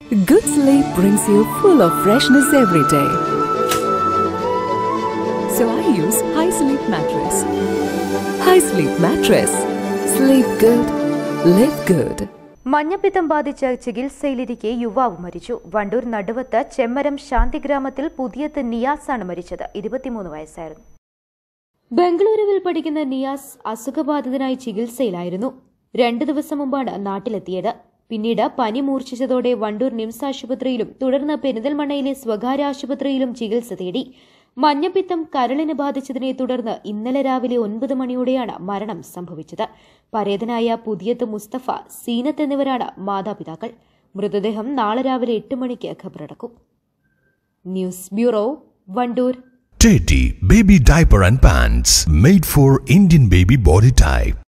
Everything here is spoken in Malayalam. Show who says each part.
Speaker 1: Good sleep brings you full of freshness every day. So I use High Sleep Mattress. High Sleep Mattress. Sleep good. Live good.
Speaker 2: മഞ്ഞപ്പിത്തം ബാധിച്ച് ചികിത്സയിലിരിക്കെ യുവാവ് മരിച്ചു വണ്ടൂർ നടുവത്ത് ചെമ്മരം ശാന്തിഗ്രാമത്തിൽ പുതിയത്ത് നിയാസാണ് മരിച്ചത് ഇരുപത്തിമൂന്ന് വയസ്സായിരുന്നു ബംഗളൂരുവിൽ പഠിക്കുന്ന നിയാസ് അസുഖബാധിതനായി ചികിത്സയിലായിരുന്നു രണ്ടു ദിവസം മുമ്പാണ് നാട്ടിലെത്തിയത് പിന്നീട് പനി മൂർച്ഛിച്ചതോടെ വണ്ടൂർ നിംസ് ആശുപത്രിയിലും തുടർന്ന് പെരിന്തൽമണ്ണയിലെ സ്വകാര്യ ആശുപത്രിയിലും ചികിത്സ തേടി മഞ്ഞപ്പിത്തം കരളിന് ബാധിച്ചതിനെ തുടർന്ന് ഇന്നലെ രാവിലെ ഒൻപത് മണിയോടെയാണ് മരണം സംഭവിച്ചത് പരേതനായ പുതിയത്ത് മുസ്തഫ സീനത്ത് എന്നിവരാണ് മാതാപിതാക്കൾ മൃതദേഹം നാളെ രാവിലെ എട്ട് മണിക്ക് ഖബറടക്കും news bureau Wandoor
Speaker 3: Teddy Baby Diaper and Pants made for Indian baby body type.